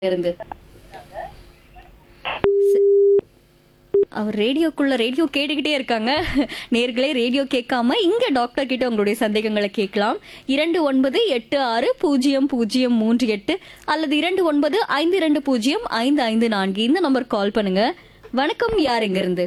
இருந்து ச- அவர் ரேடியோக்குள்ள ரேடியோ கேட்டுக்கிட்டே இருக்காங்க நேர்களே ரேடியோ கேட்காம இங்க டாக்டர் கிட்ட உங்களுடைய சந்தேகங்களை கேட்கலாம் இரண்டு ஒன்பது எட்டு ஆறு பூஜ்ஜியம் பூஜ்ஜியம் மூன்று எட்டு அல்லது இரண்டு ஒன்பது ஐந்து இரண்டு பூஜ்ஜியம் ஐந்து ஐந்து நான்கு இந்த நம்பர் கால் பண்ணுங்க வணக்கம் யார் எங்க இருந்து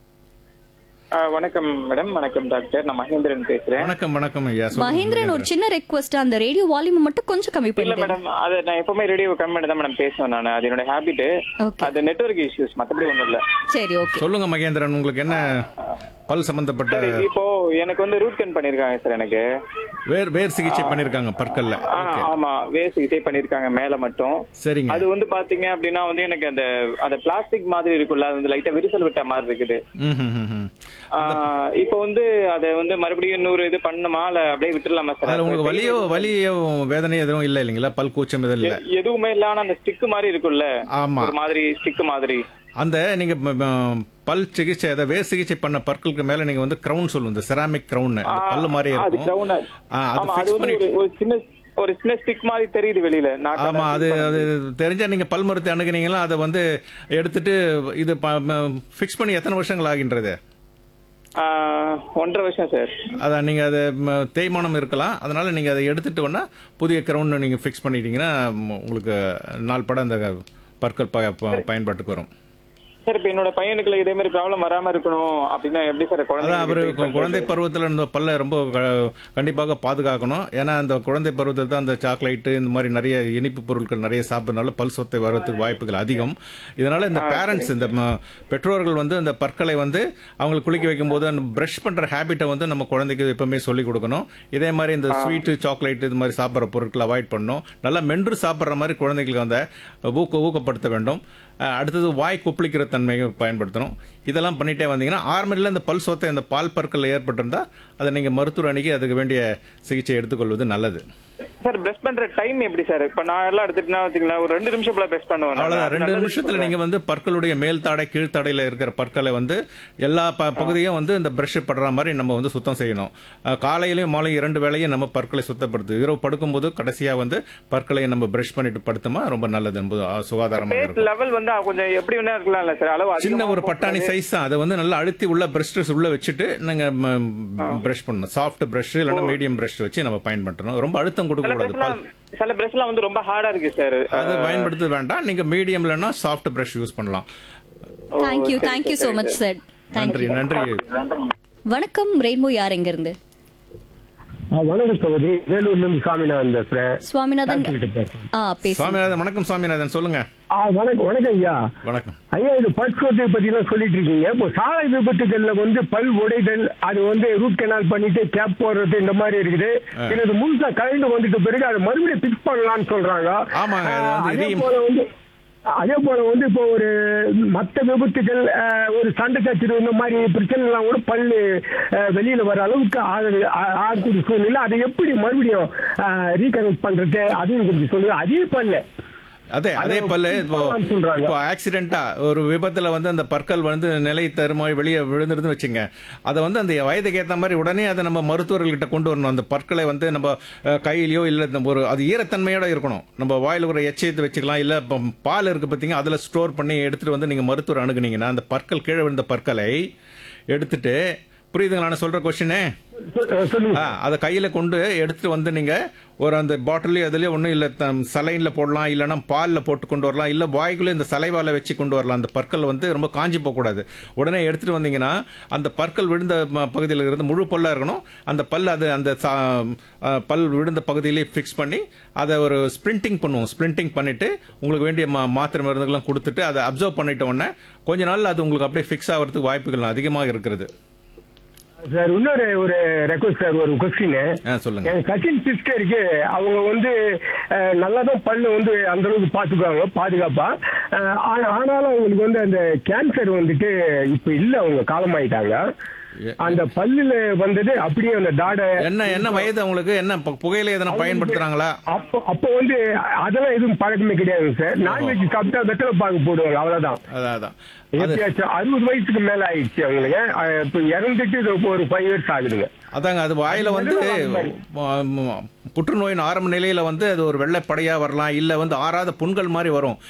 ஆ, வணக்கம் மேடம் வணக்கம் டாக்டர் நான் மகேந்திரன் பேசுறேன் வணக்கம் வணக்கம் ஐயா சொல்லுங்க மகேந்திரன் ஒரு சின்ன ரெக்வஸ்ட் அந்த ரேடியோ வால்யூம் மட்டும் கொஞ்சம் கம்மி இல்ல பண்ணுங்க மேடம் அது நான் எப்பவுமே ரேடியோ கம்மி பண்ணி தான் மேடம் பேசுவேன் நான் அது என்னோட ஹேபிட் ஓகே அது நெட்வொர்க் இஷ்யூஸ் மத்தபடி ஒண்ணும் இல்ல சரி ஓகே சொல்லுங்க மகேந்திரன் உங்களுக்கு என்ன பல் சம்பந்தப்பட்ட இப்போ எனக்கு வந்து ரூட் கன் பண்ணிருக்காங்க சார் எனக்கு வேர் வேர் சிகிச்சை பண்ணிருக்காங்க பற்கல்ல ஆ, ஆமா வேர் சிகிச்சை பண்ணிருக்காங்க மேல மட்டும் சரிங்க அது வந்து பாத்தீங்க அப்படின்னா வந்து எனக்கு அந்த அந்த பிளாஸ்டிக் மாதிரி இருக்குல்ல அது வந்து லைட்டா விரிசல் விட்ட மாதிரி இருக்குது ம், ம், ம், ம். ஆ, இப்போ வந்து அதை வந்து மறுபடியும் இன்னொரு இது பண்ணணுமா இல்ல அப்படியே விட்டுடலாமா அதுல சார் உங்களுக்கு வலியோ வலியோ வேதனையோ எதுவும் இல்ல இல்லைங்களா பல் கூச்சம் எதுவும் இல்ல எதுவுமே இல்ல ஆனா அந்த ஸ்டிக் மாதிரி இருக்குல்ல ஆமா ஒரு மாதிரி ஸ்டிக் மாதிரி அந்த நீங்க ம- ம- பல் சிகிச்சை அதை வேர் சிகிச்சை பண்ண பற்களுக்கு மேல நீங்க வந்து கிரவுன் சொல்லுங்க இந்த செராமிக் கிரவுன் பல்லு மாதிரி அது இருக்கும் crown ஆ- ஆ, அது ஆமா, fix அது வந்து பண்ணி- ஒரு- ஒரு சின்ன ஒரு சின்ன ஸ்டிக் மாதிரி தெரியுது வெளியில நாக்கால ஆமா அது அது தெரிஞ்சா நீங்க பல் மருத்துவ அணுகுனீங்களா அதை வந்து எடுத்துட்டு இது ஃபிக்ஸ் பண்ணி எத்தனை வருஷங்கள் ஆகின்றது ஆ, ஒன்றரை வருஷம் சார் அதான் நீங்க அது ம, தேய்மானம் இருக்கலாம் அதனால நீங்க அதை எடுத்துட்டு வேணா புதிய கிரவுண்ட் நீங்க ஃபிக்ஸ் பண்ணிட்டீங்கன்னா ம், உங்களுக்கு நாள் படம் அந்த பற்கள் ப- ப- பயன்பாட்டுக்கு வரும் சார் இப்ப என்னோட பையனுக்குள்ள இதே மாதிரி ப்ராப்ளம் வராம இருக்கணும் அப்படின்னா எப்படி சார் அதான் அவரு குழந்தை கு- குழந்தை பருவத்தில் இந்த பல்ல ரொம்ப க- கண்டிப்பாக பாதுகாக்கணும் ஏன்னா அந்த குழந்தை பருவத்தில் தான் அந்த சாக்லேட்டு இந்த மாதிரி நிறைய இனிப்பு பொருட்கள் நிறைய சாப்பிட்றதுனால பல் சொத்தை வர்றதுக்கு வாய்ப்புகள் அதிகம் இதனால இந்த பேரண்ட்ஸ் இந்த ம- பெற்றோர்கள் வந்து அந்த பற்களை வந்து அவங்களுக்கு குளிக்க வைக்கும்போது அந்த பிரஷ் பண்ற ஹேபிட்டை வந்து நம்ம குழந்தைக்கு எப்பவுமே சொல்லிக் கொடுக்கணும் இதே மாதிரி இந்த ஸ்வீட்டு சாக்லேட் இது மாதிரி சாப்பிட்ற பொருட்களை அவாய்ட் பண்ணணும் நல்லா மென்று சாப்பிட்ற மாதிரி குழந்தைகளுக்கு வந்து ஊக்க ஊக்கப்படுத்த வேண்டும் அஹ் அடுத்தது வாய் கொப்பளிக்கிற தன்மையை பயன்படுத்தணும் இதெல்லாம் பண்ணிட்டே வந்தீங்கன்னா ஆரம்பத்தில் இந்த பல் சொத்தை இந்த பால் பற்கள் ஏற்பட்டிருந்தா அதை நீங்கள் மருத்துவர் அணுகி அதுக்கு வேண்டிய சிகிச்சை எடுத்துக்கொள்வது நல்லது சார் பிரஷ் பண்ற டைம் எப்படி சார் இப்ப நான் எல்லாம் எடுத்துட்டுனா வச்சுக்கலாம் ஒரு ரெண்டு நிமிஷம் போல பிரஷ் பண்ணுவேன் நான். அவ்வளவுதான் அது ரெண்டு நல்லது நிமிஷத்துல சொல்றேன். நீங்க வந்து பற்களுடைய மேல் தாடை கீழ் தாடையில இருக்கிற பற்களை வந்து எல்லா ப- பகுதியும் வந்து இந்த பிரஷ் படுற மாதிரி நம்ம வந்து சுத்தம் செய்யணும் அஹ் காலையிலயும் மாலை இரண்டு வேளையும் நம்ம பற்களை சுத்தப்படுத்து இரவு படுக்கும்போது கடைசியா வந்து பற்களை நம்ம பிரஷ் பண்ணிட்டு படுத்தோமா ரொம்ப நல்லது என்பது அஹ், சுகாதாரமாக இருக்கும் பேஸ் லெவல் வந்து கொஞ்சம் எப்படி வேணா இருக்கலாம்ல சார் அளவு சின்ன அதிகமா ஒரு பட்டாணி சைஸ் தான் அதை வந்து நல்லா அழுத்தி உள்ள பிரஷ் உள்ள வச்சுட்டு நீங்க பிரஷ் பண்ணணும் சாஃப்ட் பிரஷ் இல்லைன்னா மீடியம் பிரஷ் வச்சு நம்ம பயன்படுத்தணும் ரொம்ப அழுத்தம் கொடுக்க சில கூடாது பிரஷ்லாம் சில பிரஷ்லாம் வந்து ரொம்ப ஹார்டா இருக்கு சார் அதை பயன்படுத்த வேண்டாம் நீங்க மீடியம் இல்லைன்னா சாஃப்ட் பிரஷ் யூஸ் பண்ணலாம் thank you thank you so much sir நன்றி நன்றி வணக்கம் ரெயின்போ யார் எங்க இருந்து ஆ, வணக்கம் சகோதரி வேலூர்ல இருந்து சாமிநாதன் பேசுறேன் சுவாமிநாதன் டாக்டர் கிட்ட பேசுறேன் ஆ பேசு சுவாமிநாதன் வணக்கம் சுவாமிநாதன் சொல்லுங்க ஆ, வணக்கம் வணக்கம் ஐயா வணக்கம் ஐயா இது பல்ஸ்கோட்டை பத்தி எல்லாம் சொல்லிட்டு இருக்கீங்க இப்போ சாலை விபத்துகள்ல வந்து பல் உடைதல் அது வந்து ரூட் கெனால் பண்ணிட்டு கேப் போடுறது இந்த மாதிரி இருக்குது இது முழுசா கலந்து வந்துட்ட பிறகு அதை மறுபடியும் பிக்ஸ் பண்ணலாம்னு சொல்றாங்க ஆமாங்க, அது வந்து அதே இதையும் போல வந்து அதே போல வந்து இப்போ ஒரு மத்த விபத்துகள் அஹ், ஒரு சண்டை சச்சரவு இந்த மாதிரி பிரச்சனை எல்லாம் கூட பல்லு அஹ், வெளியில வர அளவுக்கு ஆகுது ஆ- ஆகக்கூடிய சூழ்நிலை அதை எப்படி மறுபடியும் ரீகனெக்ட் பண்றது அதையும் கொஞ்சம் சொல்லுங்க அதே பல்ல அதே அதே அது பல்லு fix இப்போ பண்ணலாம்னு சொல்றாங்க. இப்போ ஆக்சிடென்ட்டா ஒரு விபத்துல வந்து அந்த பற்கள் வந்து நிலை தருமாய் வெளியே விழுந்துருதுன்னு வச்சுங்க அதை வந்து அந்த வயதுக்கு ஏற்ற மாதிரி உடனே அதை நம்ம மருத்துவர்கள்கிட்ட கொண்டு வரணும் அந்த பற்களை வந்து நம்ம அஹ், கையிலயோ இல்ல நம்ம ஒரு அது ஈரத்தன்மையோட இருக்கணும் நம்ம வாயில ஒரு எச்சயத்தை வச்சுக்கலாம் இல்ல இப்போ பால் இருக்கு பார்த்தீங்க அதுல ஸ்டோர் பண்ணி எடுத்துட்டு வந்து நீங்க மருத்துவர் அணுகுனீங்கன்னா அந்த பற்கள் கீழே விழுந்த பற்களை எடுத்துட்டு புரியுதுங்களா நான் சொல்ற கொஸ்டினே சொ- அஹ், சொல்லுங்க ஆ, அதை கையில கொண்டு எடுத்துட்டு வந்து நீங்க ஒரு அந்த பாட்டிலே அதுலயே ஒண்ணும் இல்ல சலைன்ல போடலாம் இல்லைன்னா பால்ல போட்டு கொண்டு வரலாம் இல்ல வாய்க்குள்ள இந்த சலைவால வச்சு கொண்டு வரலாம் அந்த பற்கள் வந்து ரொம்ப காஞ்சி போக கூடாது உடனே எடுத்துட்டு வந்தீங்கன்னா அந்த பற்கள் விழுந்த ம- பகுதியில இருந்து முழு பல்லா இருக்கணும் அந்த பல் அது அந்த சா- ஆ, பல் விழுந்த பகுதியிலே ஃபிக்ஸ் பண்ணி அதை ஒரு ஸ்பிரிண்டிங் பண்ணுவோம் ஸ்பிரிண்டிங் பண்ணிட்டு உங்களுக்கு வேண்டிய மா- மாத்திரை மருந்துகள்லாம் கொடுத்துட்டு அதை அப்சர்வ் பண்ணிட்ட உடனே கொஞ்ச நாள்ல அது உங்களுக்கு அப்படியே ஃபிக்ஸ் ஆகிறதுக்கு வாய்ப்புகள் அதிகமாக இருக்கிறது சார் இன்னொரு ஒரு ரெக்வஸ்ட் சார் ஒரு கொஸ்டின் ஆ, சொல்லுங்க என் கசின் சிஸ்டருக்கு அவங்க வந்து அஹ், நல்லா தான் பல்லு வந்து அந்த அளவுக்கு பாத்துக்குவாங்க பாதுகாப்பா அஹ், ஆனா- ஆனாலும் அவங்களுக்கு வந்து அந்த கேன்சர் வந்துட்டு இப்ப இல்ல அவங்க காலமாயிட்டாங்க அந்த பல்லுல வந்தது அப்படியே அந்த தாடை என்ன என்ன வயது அவங்களுக்கு என்ன பு- புகையிலை எதனா பயன்படுத்துறாங்களா அப்போ அப்போ வந்து அதெல்லாம் எதுவும் பழக்கமே கிடையாது சார் நான்வெஜ் சாப்பிட்டா வெத்தலை பாக்கு போடுவாங்க அவ்வளவுதான் அதான் அதான் அது எப்பயாச்சும் அறுபது வயசுக்கு மேல ஆயிடுச்சு அவங்களுக்கு அஹ் இப்ப இறந்துட்டு இது இப்போ ஒரு ஃபைவ் இயர்ஸ் ஆகுதுங்க அதாங்க அது வாயில வந்து ம- ம- புற்றுநோயின் ஆரம்ப நிலையில வந்து அது ஒரு வெள்ளைப்படையா வரலாம் இல்ல வந்து ஆறாத புண்கள் மாதிரி வரும்